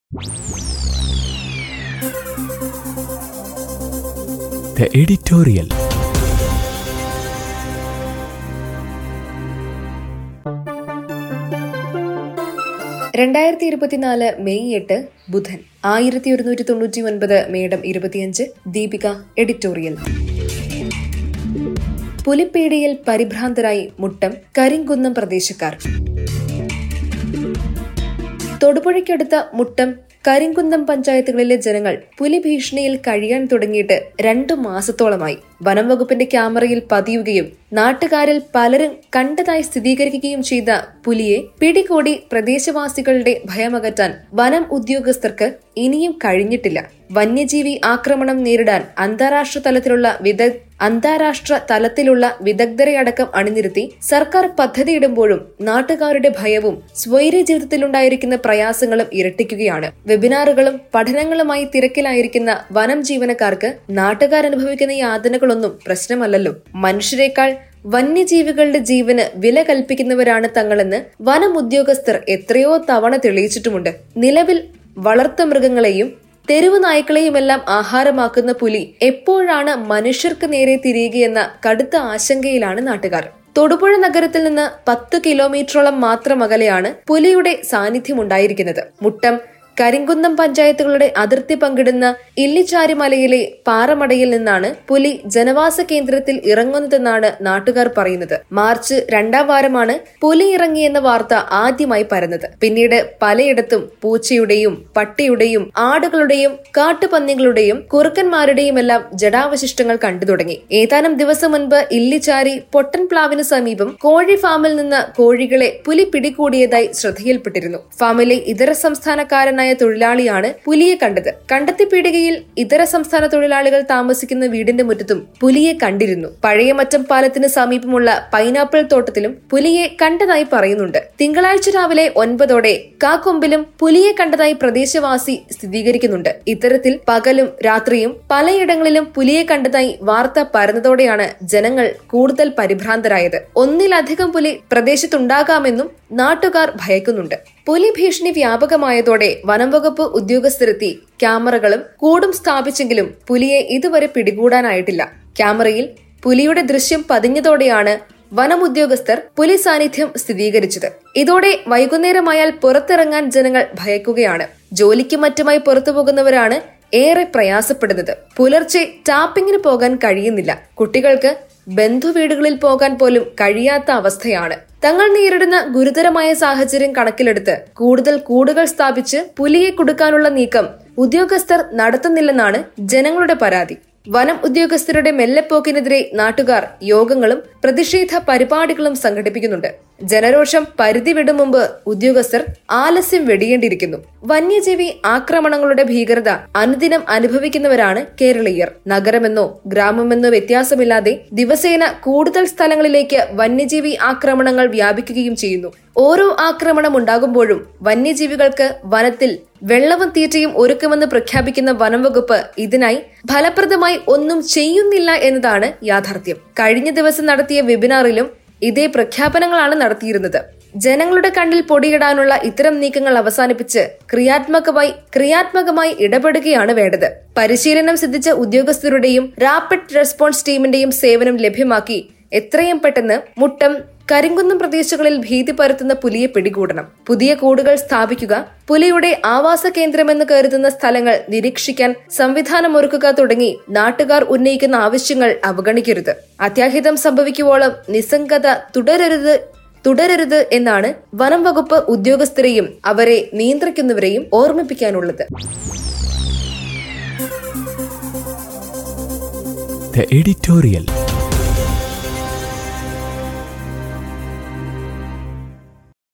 The editorial. രണ്ടായിരത്തി ഇരുപത്തിനാല് May എട്ട് ബുധൻ ആയിരത്തി ഒരുന്നൂറ്റി തൊണ്ണൂറ്റി ഒൻപത് മേഡം ഇരുപത്തിയഞ്ച് ദീപിക എഡിറ്റോറിയൽ പുലിപ്പേടിയിൽ പരിഭ്രാന്തരായി മുട്ടം കരിങ്കുന്നം പ്രദേശക്കാർ തൊടുപുഴയ്ക്കടുത്ത മുട്ടം കരിങ്കുന്നം പഞ്ചായത്തുകളിലെ ജനങ്ങൾ പുലി ഭീഷണിയിൽ കഴിയാൻ തുടങ്ങിയിട്ട് രണ്ടു മാസത്തോളമായി വനം വകുപ്പിന്റെ ക്യാമറയിൽ പതിയുകയും നാട്ടുകാരിൽ പലരും കണ്ടതായി സ്ഥിരീകരിക്കുകയും ചെയ്ത പുലിയെ പിടികൂടി പ്രദേശവാസികളുടെ ഭയമകറ്റാൻ വനം ഉദ്യോഗസ്ഥർക്ക് ഇനിയും കഴിഞ്ഞിട്ടില്ല വന്യജീവി ആക്രമണം നേരിടാൻ അന്താരാഷ്ട്ര തലത്തിലുള്ള വിദ അന്താരാഷ്ട്ര തലത്തിലുള്ള വിദഗ്ധരെ അടക്കം അണിനിരത്തി സർക്കാർ പദ്ധതിയിടുമ്പോഴും നാട്ടുകാരുടെ ഭയവും സ്വൈര്യ ജീവിതത്തിലുണ്ടായിരിക്കുന്ന പ്രയാസങ്ങളും ഇരട്ടിക്കുകയാണ് വെബിനാറുകളും പഠനങ്ങളുമായി തിരക്കിലായിരിക്കുന്ന വനം ജീവനക്കാർക്ക് നാട്ടുകാരനുഭവിക്കുന്ന യാതനകളൊന്നും പ്രശ്നമല്ലല്ലോ മനുഷ്യരെക്കാൾ വന്യജീവികളുടെ ജീവന് വില കൽപ്പിക്കുന്നവരാണ് തങ്ങളെന്ന് വനം ഉദ്യോഗസ്ഥർ എത്രയോ തവണ തെളിയിച്ചിട്ടുമുണ്ട് നിലവിൽ വളർത്തുമൃഗങ്ങളെയും തെരുവ് നായ്ക്കളെയുമെല്ലാം ആഹാരമാക്കുന്ന പുലി എപ്പോഴാണ് മനുഷ്യർക്ക് നേരെ തിരിയുകയെന്ന കടുത്ത ആശങ്കയിലാണ് നാട്ടുകാർ തൊടുപുഴ നഗരത്തിൽ നിന്ന് പത്ത് കിലോമീറ്ററോളം മാത്രം അകലെയാണ് പുലിയുടെ സാന്നിധ്യമുണ്ടായിരിക്കുന്നത് മുട്ടം കരിങ്കുന്നം പഞ്ചായത്തുകളുടെ അതിർത്തി പങ്കിടുന്ന ഇല്ലിച്ചാരിമലയിലെ പാറമടയിൽ നിന്നാണ് പുലി ജനവാസ കേന്ദ്രത്തിൽ ഇറങ്ങുന്നതെന്നാണ് നാട്ടുകാർ പറയുന്നത് മാർച്ച് രണ്ടാം വാരമാണ് പുലി ഇറങ്ങിയെന്ന വാർത്ത ആദ്യമായി പരന്നത് പിന്നീട് പലയിടത്തും പൂച്ചയുടെയും പട്ടിയുടെയും ആടുകളുടെയും കാട്ടുപന്നികളുടെയും കുറുക്കന്മാരുടെയുമെല്ലാം ജഡാവശിഷ്ടങ്ങൾ കണ്ടു തുടങ്ങി ഏതാനും ദിവസം മുൻപ് ഇല്ലിച്ചാരി പൊട്ടൻപ്ലാവിന് സമീപം കോഴി ഫാമിൽ നിന്ന് കോഴികളെ പുലി പിടികൂടിയതായി ശ്രദ്ധയിൽപ്പെട്ടിരുന്നു ഫാമിലെ ഇതര സംസ്ഥാനക്കാരനായ തൊഴിലാളിയാണ് പുലിയെ കണ്ടത് കണ്ടെത്തി പീടികയിൽ ഇതര സംസ്ഥാന തൊഴിലാളികൾ താമസിക്കുന്ന വീടിന്റെ മുറ്റത്തും പുലിയെ കണ്ടിരുന്നു പഴയ മറ്റം പാലത്തിന് സമീപമുള്ള പൈനാപ്പിൾ തോട്ടത്തിലും പുലിയെ കണ്ടതായി പറയുന്നുണ്ട് തിങ്കളാഴ്ച രാവിലെ ഒൻപതോടെ കാക്കൊമ്പിലും പുലിയെ കണ്ടതായി പ്രദേശവാസി സ്ഥിരീകരിക്കുന്നുണ്ട് ഇത്തരത്തിൽ പകലും രാത്രിയും പലയിടങ്ങളിലും പുലിയെ കണ്ടതായി വാർത്ത പരന്നതോടെയാണ് ജനങ്ങൾ കൂടുതൽ പരിഭ്രാന്തരായത് ഒന്നിലധികം പുലി പ്രദേശത്തുണ്ടാകാമെന്നും നാട്ടുകാർ ഭയക്കുന്നുണ്ട് പുലി ഭീഷണി വ്യാപകമായതോടെ വനംവകുപ്പ് ഉദ്യോഗസ്ഥരെത്തി ക്യാമറകളും കൂടും സ്ഥാപിച്ചെങ്കിലും പുലിയെ ഇതുവരെ പിടികൂടാനായിട്ടില്ല ക്യാമറയിൽ പുലിയുടെ ദൃശ്യം പതിഞ്ഞതോടെയാണ് വനം ഉദ്യോഗസ്ഥർ പുലി സാന്നിധ്യം സ്ഥിരീകരിച്ചത് ഇതോടെ വൈകുന്നേരമായാൽ പുറത്തിറങ്ങാൻ ജനങ്ങൾ ഭയക്കുകയാണ് ജോലിക്ക് മറ്റുമായി പുറത്തു പോകുന്നവരാണ് ഏറെ പ്രയാസപ്പെടുന്നത് പുലർച്ചെ ടാപ്പിങ്ങിന് പോകാൻ കഴിയുന്നില്ല കുട്ടികൾക്ക് ബന്ധുവീടുകളിൽ പോകാൻ പോലും കഴിയാത്ത അവസ്ഥയാണ് തങ്ങൾ നേരിടുന്ന ഗുരുതരമായ സാഹചര്യം കണക്കിലെടുത്ത് കൂടുതൽ കൂടുകൾ സ്ഥാപിച്ച് പുലിയെ കൊടുക്കാനുള്ള നീക്കം ഉദ്യോഗസ്ഥർ നടത്തുന്നില്ലെന്നാണ് ജനങ്ങളുടെ പരാതി വനം ഉദ്യോഗസ്ഥരുടെ മെല്ലെപ്പോക്കിനെതിരെ നാട്ടുകാർ യോഗങ്ങളും പ്രതിഷേധ പരിപാടികളും സംഘടിപ്പിക്കുന്നുണ്ട് ജനരോഷം പരിധി വിടും മുമ്പ് ഉദ്യോഗസ്ഥർ ആലസ്യം വെടിയേണ്ടിയിരിക്കുന്നു വന്യജീവി ആക്രമണങ്ങളുടെ ഭീകരത അനുദിനം അനുഭവിക്കുന്നവരാണ് കേരളീയർ നഗരമെന്നോ ഗ്രാമമെന്നോ വ്യത്യാസമില്ലാതെ ദിവസേന കൂടുതൽ സ്ഥലങ്ങളിലേക്ക് വന്യജീവി ആക്രമണങ്ങൾ വ്യാപിക്കുകയും ചെയ്യുന്നു ഓരോ ആക്രമണം ഉണ്ടാകുമ്പോഴും വന്യജീവികൾക്ക് വനത്തിൽ വെള്ളവും തീറ്റയും ഒരുക്കുമെന്ന് പ്രഖ്യാപിക്കുന്ന വനം വകുപ്പ് ഇതിനായി ഫലപ്രദമായി ഒന്നും ചെയ്യുന്നില്ല എന്നതാണ് യാഥാർത്ഥ്യം കഴിഞ്ഞ ദിവസം നടത്തിയ വെബിനാറിലും ഇതേ പ്രഖ്യാപനങ്ങളാണ് നടത്തിയിരുന്നത് ജനങ്ങളുടെ കണ്ണിൽ പൊടിയിടാനുള്ള ഇത്തരം നീക്കങ്ങൾ അവസാനിപ്പിച്ച് ക്രിയാത്മകമായി ക്രിയാത്മകമായി ഇടപെടുകയാണ് വേണ്ടത് പരിശീലനം സിദ്ധിച്ച ഉദ്യോഗസ്ഥരുടെയും റാപ്പിഡ് റെസ്പോൺസ് ടീമിന്റെയും സേവനം ലഭ്യമാക്കി എത്രയും പെട്ടെന്ന് മുട്ടം കരിങ്കുന്നം പ്രദേശങ്ങളിൽ ഭീതി പരത്തുന്ന പുലിയെ പിടികൂടണം പുതിയ കൂടുകൾ സ്ഥാപിക്കുക പുലിയുടെ ആവാസ കേന്ദ്രമെന്ന് കരുതുന്ന സ്ഥലങ്ങൾ നിരീക്ഷിക്കാൻ സംവിധാനമൊരുക്കുക തുടങ്ങി നാട്ടുകാർ ഉന്നയിക്കുന്ന ആവശ്യങ്ങൾ അവഗണിക്കരുത് അത്യാഹിതം സംഭവിക്കുവോളം നിസ്സംഗത തുടരരുത് തുടരരുത് എന്നാണ് വനം വകുപ്പ് ഉദ്യോഗസ്ഥരെയും അവരെ നിയന്ത്രിക്കുന്നവരെയും ഓർമ്മിപ്പിക്കാനുള്ളത് The editorial.